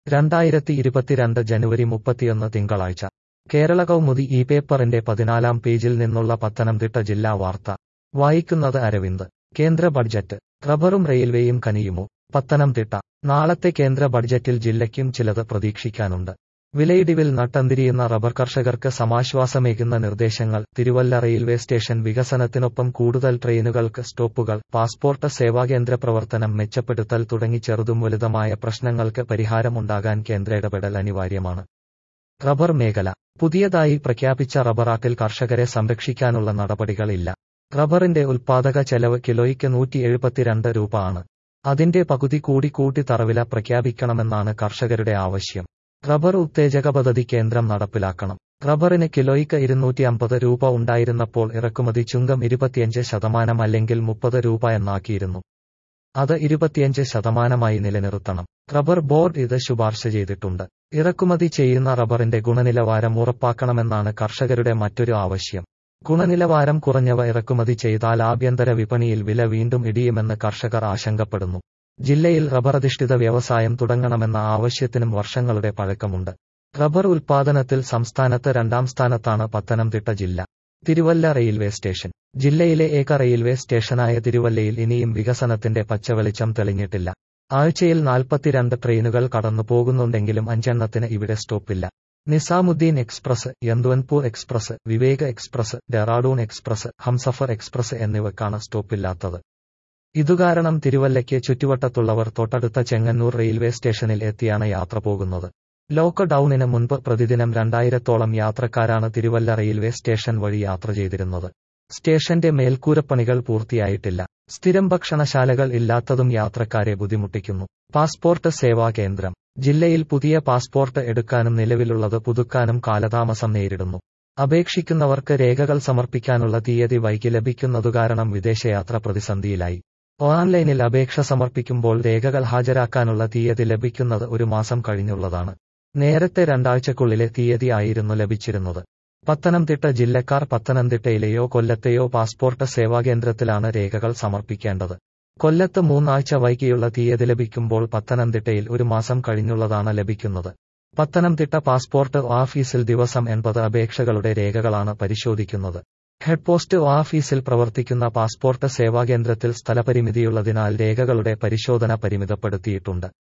രണ്ടായിരത്തി ഇരുപത്തിരണ്ട് ജനുവരി മുപ്പത്തിയൊന്ന് തിങ്കളാഴ്ച കേരള കൗമുദി ഈ പേപ്പറിന്റെ പതിനാലാം പേജിൽ നിന്നുള്ള പത്തനംതിട്ട ജില്ലാ വാർത്ത വായിക്കുന്നത് അരവിന്ദ് കേന്ദ്ര ബഡ്ജറ്റ് റബ്ബറും റെയിൽവേയും കനിയുമോ പത്തനംതിട്ട നാളത്തെ കേന്ദ്ര ബഡ്ജറ്റിൽ ജില്ലയ്ക്കും ചിലത് പ്രതീക്ഷിക്കാനുണ്ട് വിലയിടിവിൽ നട്ടന്തിരിയുന്ന റബ്ബർ കർഷകർക്ക് സമാശ്വാസമേകുന്ന നിർദ്ദേശങ്ങൾ തിരുവല്ല റെയിൽവേ സ്റ്റേഷൻ വികസനത്തിനൊപ്പം കൂടുതൽ ട്രെയിനുകൾക്ക് സ്റ്റോപ്പുകൾ പാസ്പോർട്ട് സേവാകേന്ദ്ര പ്രവർത്തനം മെച്ചപ്പെടുത്തൽ തുടങ്ങി ചെറുതും വലുതുമായ പ്രശ്നങ്ങൾക്ക് പരിഹാരമുണ്ടാകാൻ കേന്ദ്ര ഇടപെടൽ അനിവാര്യമാണ് റബ്ബർ മേഖല പുതിയതായി പ്രഖ്യാപിച്ച റബ്ബറാക്കിൽ കർഷകരെ സംരക്ഷിക്കാനുള്ള നടപടികളില്ല റബ്ബറിന്റെ ഉൽപാദക ചെലവ് കിലോയ്ക്ക് നൂറ്റി എഴുപത്തിരണ്ട് രൂപ ആണ് അതിന്റെ പകുതി കൂടി കൂട്ടി തറവില പ്രഖ്യാപിക്കണമെന്നാണ് കർഷകരുടെ ആവശ്യം റബ്ബർ ഉത്തേജക പദ്ധതി കേന്ദ്രം നടപ്പിലാക്കണം റബ്ബറിന് കിലോയ്ക്ക് ഇരുന്നൂറ്റി അമ്പത് രൂപ ഉണ്ടായിരുന്നപ്പോൾ ഇറക്കുമതി ചുങ്കം ഇരുപത്തിയഞ്ച് ശതമാനം അല്ലെങ്കിൽ മുപ്പത് രൂപ എന്നാക്കിയിരുന്നു അത് ഇരുപത്തിയഞ്ച് ശതമാനമായി നിലനിർത്തണം റബ്ബർ ബോർഡ് ഇത് ശുപാർശ ചെയ്തിട്ടുണ്ട് ഇറക്കുമതി ചെയ്യുന്ന റബ്ബറിന്റെ ഗുണനിലവാരം ഉറപ്പാക്കണമെന്നാണ് കർഷകരുടെ മറ്റൊരു ആവശ്യം ഗുണനിലവാരം കുറഞ്ഞവ ഇറക്കുമതി ചെയ്താൽ ആഭ്യന്തര വിപണിയിൽ വില വീണ്ടും ഇടിയുമെന്ന് കർഷകർ ആശങ്കപ്പെടുന്നു ജില്ലയിൽ റബ്ബറധിഷ്ഠിത വ്യവസായം തുടങ്ങണമെന്ന ആവശ്യത്തിനും വർഷങ്ങളുടെ പഴക്കമുണ്ട് റബ്ബർ ഉൽപാദനത്തിൽ സംസ്ഥാനത്ത് രണ്ടാം സ്ഥാനത്താണ് പത്തനംതിട്ട ജില്ല തിരുവല്ല റെയിൽവേ സ്റ്റേഷൻ ജില്ലയിലെ ഏക റെയിൽവേ സ്റ്റേഷനായ തിരുവല്ലയിൽ ഇനിയും വികസനത്തിന്റെ പച്ചവെളിച്ചം തെളിഞ്ഞിട്ടില്ല ആഴ്ചയിൽ നാൽപ്പത്തിരണ്ട് ട്രെയിനുകൾ കടന്നു പോകുന്നുണ്ടെങ്കിലും അഞ്ചെണ്ണത്തിന് ഇവിടെ സ്റ്റോപ്പില്ല Nizamuddin express Yesvantpur express Vivek express Dehradun express Humsafar express എന്നിവക്കാണ് സ്റ്റോപ്പില്ലാത്തത് ഇതുകാരണം തിരുവല്ലയ്ക്ക് ചുറ്റുവട്ടത്തുള്ളവർ തൊട്ടടുത്ത ചെങ്ങന്നൂർ റെയിൽവേ സ്റ്റേഷനിൽ എത്തിയാണ് യാത്ര പോകുന്നത് ലോക്ക്ഡൌണിന് മുൻപ് പ്രതിദിനം രണ്ടായിരത്തോളം യാത്രക്കാരാണ് തിരുവല്ല റെയിൽവേ സ്റ്റേഷൻ വഴി യാത്ര ചെയ്തിരുന്നത് സ്റ്റേഷന്റെ മേൽക്കൂരപ്പണികൾ പൂർത്തിയായിട്ടില്ല സ്ഥിരം ഭക്ഷണശാലകൾ ഇല്ലാത്തതും യാത്രക്കാരെ ബുദ്ധിമുട്ടിക്കുന്നു പാസ്പോർട്ട് സേവാ കേന്ദ്രം ജില്ലയിൽ പുതിയ പാസ്പോർട്ട് എടുക്കാനും നിലവിലുള്ളത് പുതുക്കാനും കാലതാമസം നേരിടുന്നു അപേക്ഷിക്കുന്നവർക്ക് രേഖകൾ സമർപ്പിക്കാനുള്ള തീയതി വൈകി ലഭിക്കുന്നതുകാരണം വിദേശയാത്ര പ്രതിസന്ധിയിലായി ഓൺലൈനിൽ അപേക്ഷ സമർപ്പിക്കുമ്പോൾ രേഖകൾ ഹാജരാക്കാനുള്ള തീയതി ലഭിക്കുന്നത് ഒരു മാസം കഴിഞ്ഞുള്ളതാണ് നേരത്തെ രണ്ടാഴ്ചക്കുള്ളിലെ തീയതി ആയിരുന്നു ലഭിച്ചിരുന്നത് പത്തനംതിട്ട ജില്ലക്കാർ പത്തനംതിട്ടയിലെയോ കൊല്ലത്തെയോ പാസ്പോർട്ട് സേവാകേന്ദ്രത്തിലാണ് രേഖകൾ സമർപ്പിക്കേണ്ടത് കൊല്ലത്ത് മൂന്നാഴ്ച വൈകിയുള്ള തീയതി ലഭിക്കുമ്പോൾ പത്തനംതിട്ടയിൽ ഒരു മാസം കഴിഞ്ഞുള്ളതാണ് ലഭിക്കുന്നത് പത്തനംതിട്ട പാസ്പോർട്ട് ഓഫീസിൽ ദിവസം എൺപത് അപേക്ഷകളുടെ രേഖകളാണ് പരിശോധിക്കുന്നത് ഹെഡ് പോസ്റ്റ് ഓഫീസിൽ പ്രവർത്തിക്കുന്ന പാസ്പോർട്ട് സേവാകേന്ദ്രത്തിൽ സ്ഥലപരിമിതിയുള്ളതിനാൽ രേഖകളുടെ പരിശോധന പരിമിതപ്പെടുത്തിയിട്ടുണ്ട്